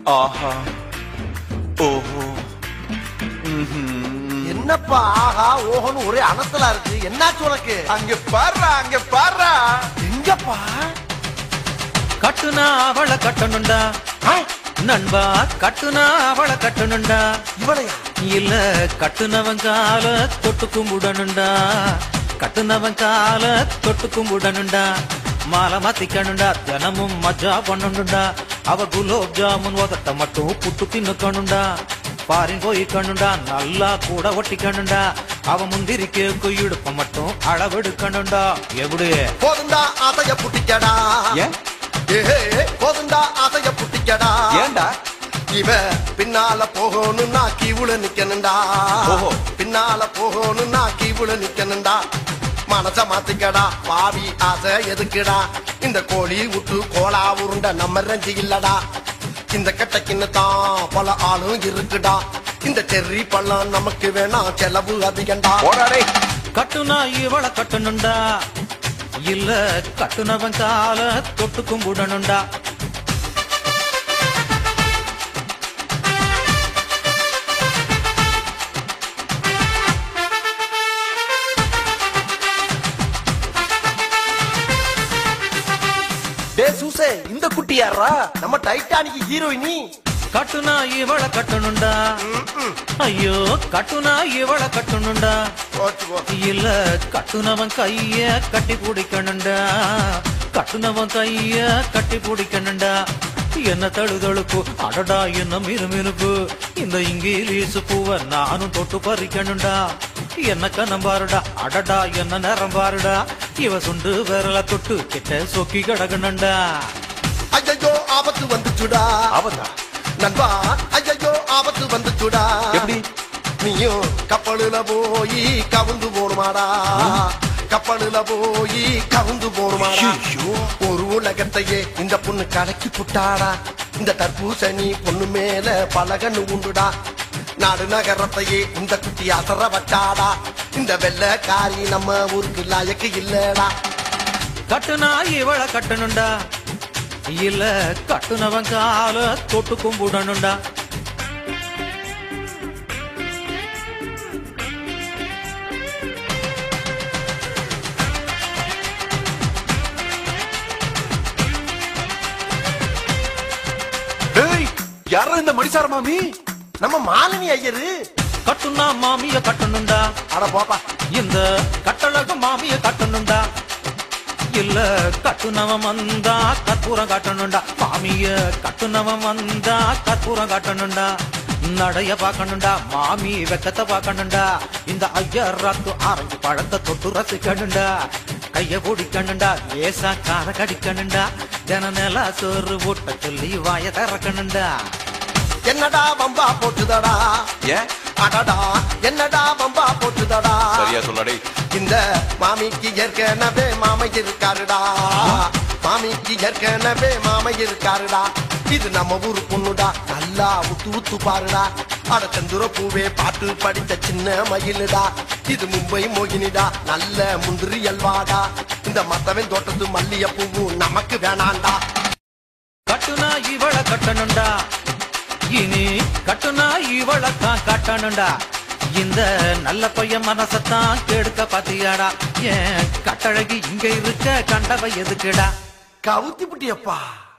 ஆஹா ஓஹோ ம்ஹும். என்னப்பா ஆஹா ஓஹோன்னு ஒரே அனத்தலா இருக்கு என்னாச்சு உனக்கு அங்க பாருடா அங்க பாருடா எங்கப்பா கட்டுனா அவளை கட்டணுண்டா ஆ, நண்பா கட்டுனா அவளை கட்டணுண்டா இவளையா இல்ல கட்டுனவன் கால தொட்டு கும்பிடணுண்டா கட்டுனவன் கால தொட்டு கும்பிடணுண்டா மாலை மாத்திக்கணுண்டா தினமும் மஜா பண்ணணுண்டா அவ குலோப் ஜாமுன் உதட்ட மட்டும் புட்டு தின்னுக்கணுண்டா பாரின் போய்க்கணுண்டா நல்லா கூட ஒட்டிக்கணுண்டா அவ முந்திரி கேக்கு இடுப்ப மட்டும் அளவெடுக்கணுண்டா எப்படி போதுண்டா ஆசைய புட்டிக்கடா ஏன் ஏஹே, போதுண்டா ஆசைய புட்டிக்கடா ஏன்டா இவன் பின்னால போகணும்னா கீவுல நிக்கணும்டா ஓஹோ. பின்னால போகணும்னா கீவுல நிக்கணும்டா மனச மாத்திக்கடா பாவி ஆசை எதுக்குடா இந்த கோழி விட்டு கோலா உருண்ட நம்ம ரஞ்சி இல்லடா இந்த கட்டைக்குன்னு தான் பல ஆளும் இருக்குடா இந்த செர்ரி பழம் நமக்கு வேணாம் செலவு அதிகண்டா போடாடே கட்டுனா இவளை கட்டணுண்டா இல்ல கட்டுனவன் கால தொட்டு கும்பிடணுண்டா டே சூசே இந்த குட்டி யாரா நம்ம டைட்டானிக் ஹீரோயினி கட்டுனா இவளை கட்டணுண்டா ஐயோ கட்டுனா இவளை கட்டணுண்டா போச்சு போ இல்ல கட்டுனவன் கைய கட்டி பிடிக்கணுண்டா கட்டுனவன் கைய கட்டி பிடிக்கணுண்டா என்ன தழுதழுப்பு அடடா என்ன மினுமினுப்பு இந்த இங்கிலீஷ் பூவை நானும் தொட்டு பறிக்கணுண்டா என்ன கண்ணம் பாருடா அடடா என்ன நேரம் பாருடா இவ சுண்டு விரல தொட்டு கிட்ட சொக்கி கிடக்கணுண்டா ஐயோ ஆபத்து வந்துச்சுடா ஆபத்தா நண்பா ஐயோ ஆபத்து வந்துச்சுடா எப்படி? நீயும் கப்பலுல போய் கவுந்து போணுமாடா கப்பலுல போய் கவுந்து போணுமாடா ஐயையோ. ஒரு உலகத்தையே இந்த பொண்ணு கலக்கி புட்டாடா இந்த தர்பூசணி பொண்ணு மேல பலகன்னு உண்டுடா நாடு நகரத்தையே இந்த குட்டி அசர வச்சாடா இந்த வெள்ளக்காரி நம்ம ஊருக்கு லாயக்கு இல்லடா கட்டுனா இவள கட்டணுண்டா இல்ல கட்டுனவன் கால தொட்டு கும்பிடணுண்டா டேய் யாரா இந்த மடிசார மாமி நம்ம மாலினி ஐயரு கட்டுனா மாமிய கட்டணுண்டா அட போப்பா இந்த கட்டழக மாமிய கட்டணுண்டா இல்ல கட்டுனவன் வந்தா கற்பூரம் காட்டணுண்டா மாமிய கட்டுனவன் வந்தா கற்பூரம் காட்டணுண்டா நடைய பார்க்கணுண்டா மாமி வெக்கத்தை பார்க்கணுண்டா இந்த ஐயராத்து ஆரஞ்சு பழத்தை தொட்டு ரசிக்கணுண்டா கைய பிடிக்கணுண்டா ஏசா கார கடிக்கணுண்டா ஜன நில சோறு ஊட்ட சொல்லி வாய திறக்கணுண்டா என்னடா வம்பா போட்டுதடா ஏன் அடடா என்னடா வம்பா போட்டுதடா சரியா சொல்லடே இந்த மாமிக்கு ஏற்கனவே மாமை இருக்காருடா மாமிக்கு ஏற்கனவே மாமை இருக்காருடா இது நம்ம ஊரு பொண்ணுடா நல்லா உத்து உத்து பாருடா அட செந்துர பூவே பாட்டு படித்த சின்ன மயிலுடா இது மும்பை மோகினிடா நல்ல முந்திரி அல்வாடா இந்த மத்தவன் தோட்டத்து மல்லிய பூவு நமக்கு வேணாண்டா கட்டுனா இவள கட்டணுண்டா இனி கட்டுனா இவள தான் கட்டணுண்டா இந்த நல்ல பையன் மனசத்தான் கெடுக்க பாத்தியாடா ஏன் கட்டழகி இங்க இருக்க கண்டவ எதுக்குடா கவுத்தி புட்டியப்பா